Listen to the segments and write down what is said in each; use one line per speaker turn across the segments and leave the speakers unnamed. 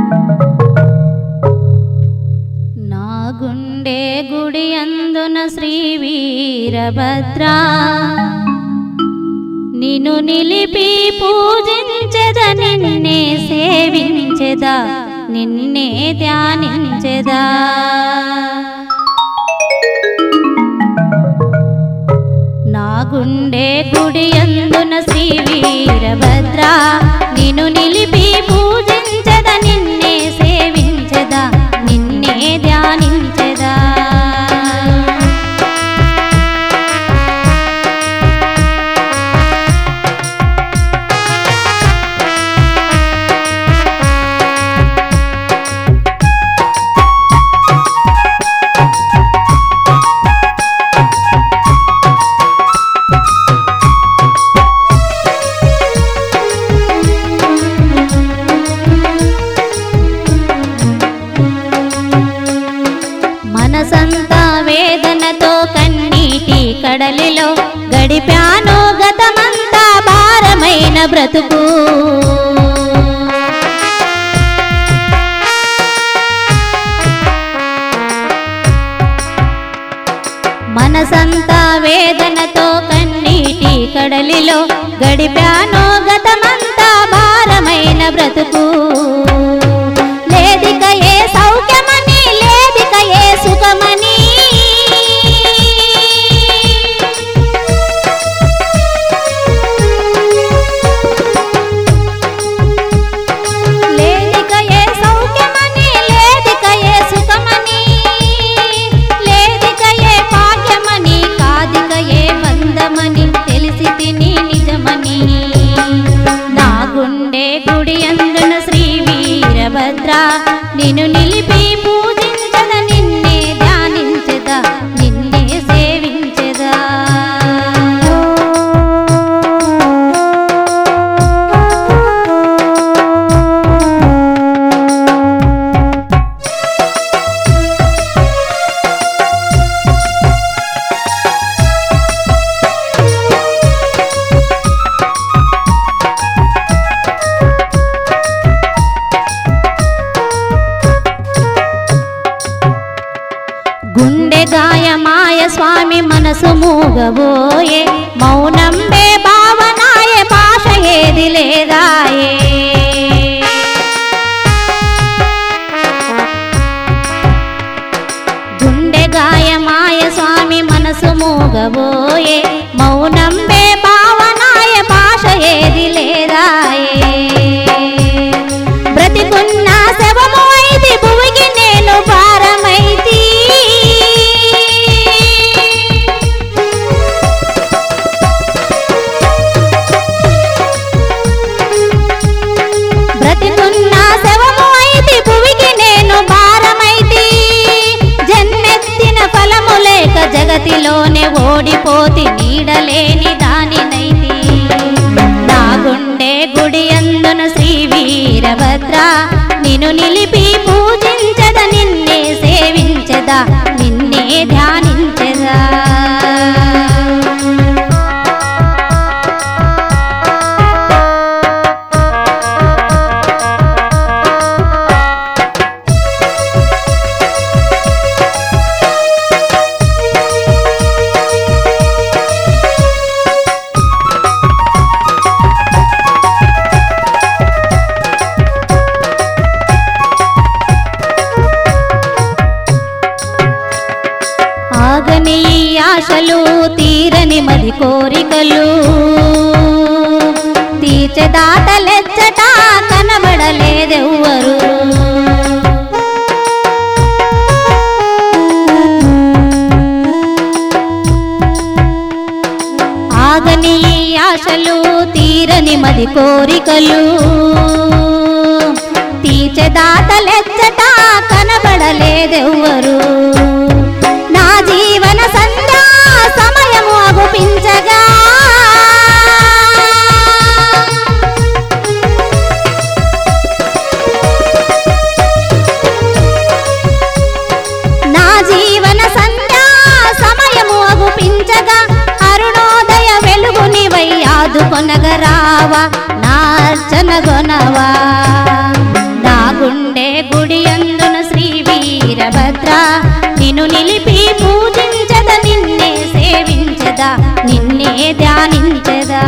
నా గుండె గుడి అందున శ్రీ వీరభద్ర నిన్ను నిలిపి పూజించెద నిన్నే సేవించెదా నిన్నే ధ్యానించెదా నా గుండె గుడి అందున శ్రీ వీరభద్ర నిన్ను నిలిపి పూజించద నిన్నే సేవించదా నిన్నే ధ్యానించదా మనసంతా వేదనతో కన్నీటి కడలిలో గడిపాను గతమంతా భారమైన బ్రతుకు మనసంతా వేదనతో కన్నీటి కడలిలో గడిపాను గతమంతా భారమైన బ్రతుకు లేదిక ఏ సౌఖ్యమని లేదిక ఏ సుఖమని లేదిక ఏ సౌఖ్యమని లేదిక ఏ సుఖమని లేదిక ఏ భాగ్యమని కాదిక ఏ బంధమని తెలిసి తిని నిజమని నా గుండె గుడి అందున శ్రీ వీరభద్ర నిన్ను నిలిపి పూజించద నిన్నే ధ్యానించదా నిన్నే సేవించదా గుండె గాయమాయ స్వామి మనసు మూగబోయే మౌనంబే భావనాయ భాష ఏది లేదాయే గుండె గాయమాయ స్వామి మనసు మూగబోయే మౌనంబే భావనాయ భాష ఏది లేదాయే బ్రతికున్న శవము ఐది భువికి నేను భారమైతి బ్రతికున్న శవము ఐది భువికి నేను భారమైతి జన్మెత్తిన ఫలము లేక జగతిలోనే ఓడిపోతి నీడలేని దానినైతి నా గుండె గుడి అందున శ్రీ వీరభద్ర నిన్ను నిలిపి పూజించద నిన్నే సేవించదా నిన్నే ధ్యానించదా ఆగని ఈ ఆశలు తీరని మది కోరికలు తీర్చదాటలెచ్చట కనబడలేదెవ్వరు ఆగని ఈ ఆశలు తీరని మది కోరికలు తీర్చదాటలెచ్చట కనబడలేదెవ్వరు నా జీవన సంధ్యా సమయము అగుపించగా నా జీవన సంధ్యా సమయము అగుపించగా అరుణోదయ వెలుగునివై ఆదుకొనగరావా నా అర్చన గొనవా నా గుండె గుండె గుడి అందున శ్రీ వీరభద్ర నిన్ను నిలిపి పూజించద నిన్నే సేవించదా నిన్నే ధ్యానించదా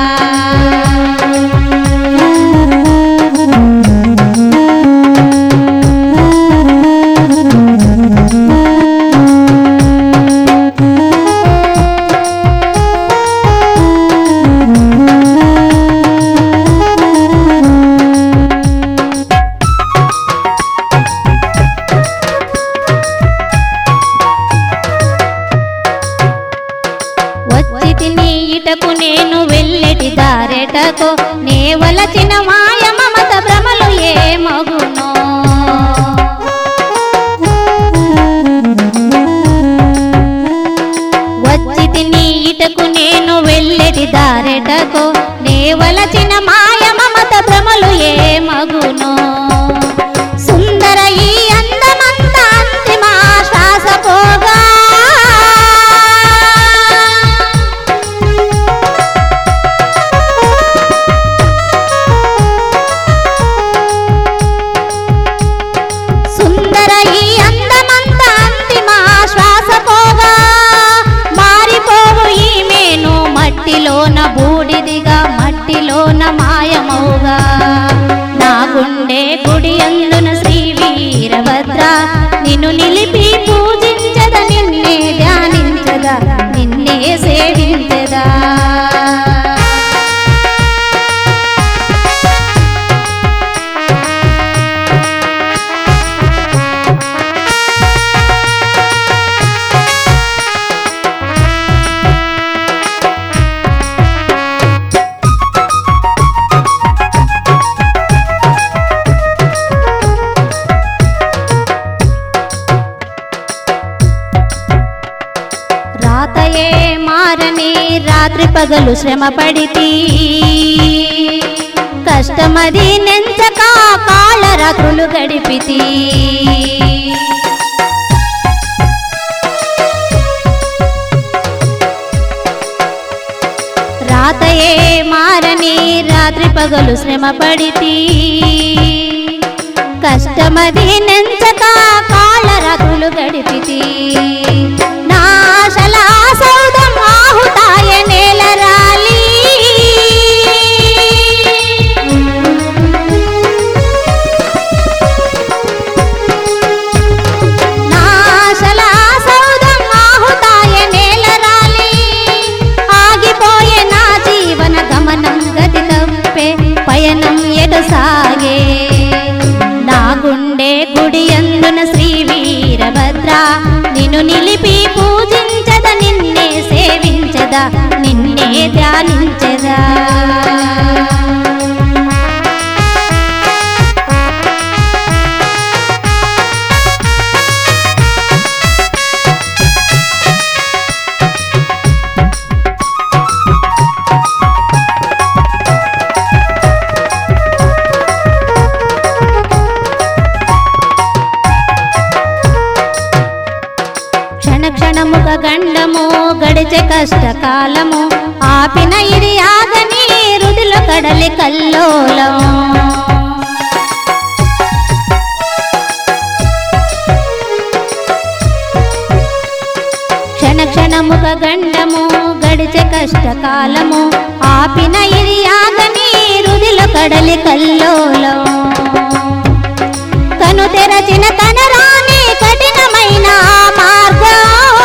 వచ్చి తిని ఇటకు నేను వెళ్ళెటి దారెటకు నే వలచిన మాయ మమత భ్రమలు ఏ మగునో వచ్చి తిని ఇటకు నేను వెళ్ళెటి దారెటకు నే వలచిన మాయ మమత భ్రమలు ఏ మగునో సుందర ఈ అందమంత అంతిమ శ్వాస పోగా సుందర ఈ అందమంత అంతిమ శ్వాస పోగా మారిపోవు ఈ మేను మట్టిలోన బూడిదిగా మట్టిలోన మాయమౌగా నా గుండె గుడి అందున శ్రీ వీరభద్ర నిన్ను నిలిపి పూజించద నిన్నే ధ్యానించదా నిన్నే సేవించదా రాతయే మారని రాత్రి పగలు శ్రమ పడితి కష్టమది నెంచక కాళ్ళ రాత్రులు గడిపితి రాతయే మారని రాత్రి పగలు శ్రమ పడితి కష్టమది నెంచక కాళ్ళ రాత్రులు గడిపితి నాశల సౌదం ఆహుతాయ నేల రాలి నాశల సౌదం ఆహుతాయ నేల రాలి ఆగిపోయే నా జీవన గమనం గతి తప్పే పయనం ఎగసాగే నా గుండె గుడి అందున శ్రీ వీరభద్ర నిన్ను నిలిపి పూజించద నిన్నే సేవించదా నిన్నే ధ్యానించదా క్షణ క్షణముగ గండము గడిచే కష్టకాలము ఆపిన ఇది ఆగని రుదిల కడలి కల్లోలం క్షణ క్షణముగ గండము గడిచే కష్టకాలము ఆపిన ఇది ఆగని రుదిల కడలి కల్లోలం కను తెరచిన తన రాని కఠినమైన ఆ మార్గం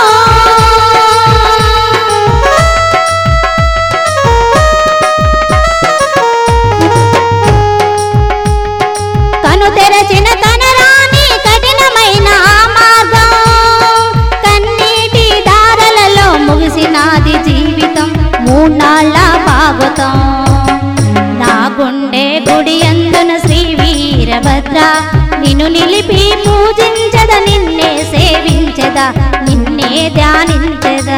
కను తెరచిన తన రాని కఠినమైన ఆ మార్గం కన్నీటి దారలలో ముగిసినాది జీవితం మూన్నాళ్ళ భాగవతం నా గుండె గుడి అందున శ్రీ వీరభద్ర నిన్ను నిలిపి పూజించద నిన్నే సేవించదా నిన్నే ధ్యానించదా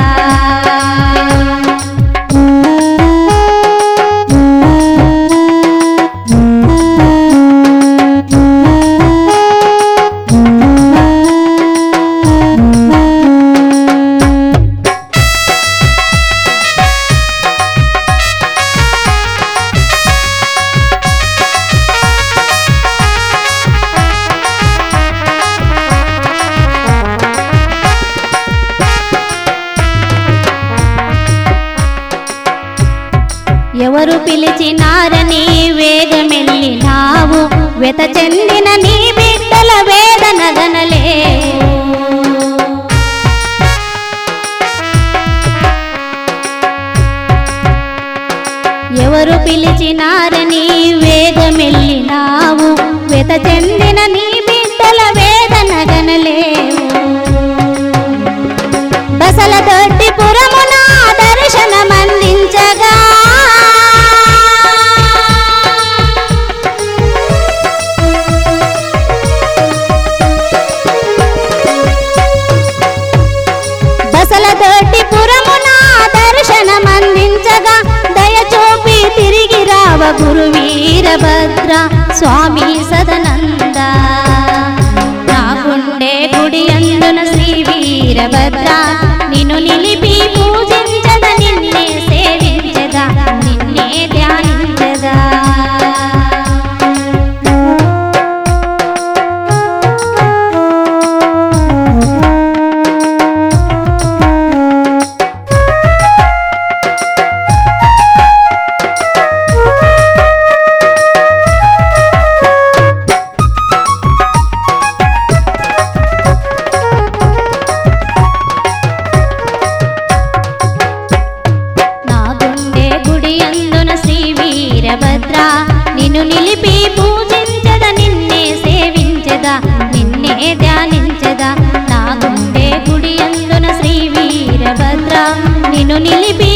వెత చెందిన నీ బిడ్డల వేదన గనలేవు ఎవరు పిలిచినారని వేగమెల్లినావు వెత చెందిన నీ బిడ్డల వేదన గనలేవు బసల దొడ్డి పురమున దర్శనమందించగా బసల దొడ్డి పురమున దర్శనమందించగా దయచూపి తిరిగి రావ గురు వీరభద్ర స్వామి సదనంద నా గుండె గుడి అందున శ్రీ వీరభద్ర నిన్ను నిలిపి పూజించద నిన్నే సేవించదా నిన్నే ధ్యానించదా నా గుండె గుడి అందున శ్రీ వీరభద్ర నిన్ను నిలిపి పూజించద నిన్నే సేవించదా నిన్నే ధ్యానించదా నా గుండె గుడి అందున శ్రీ వీరభద్ర నిన్ను నిలిపి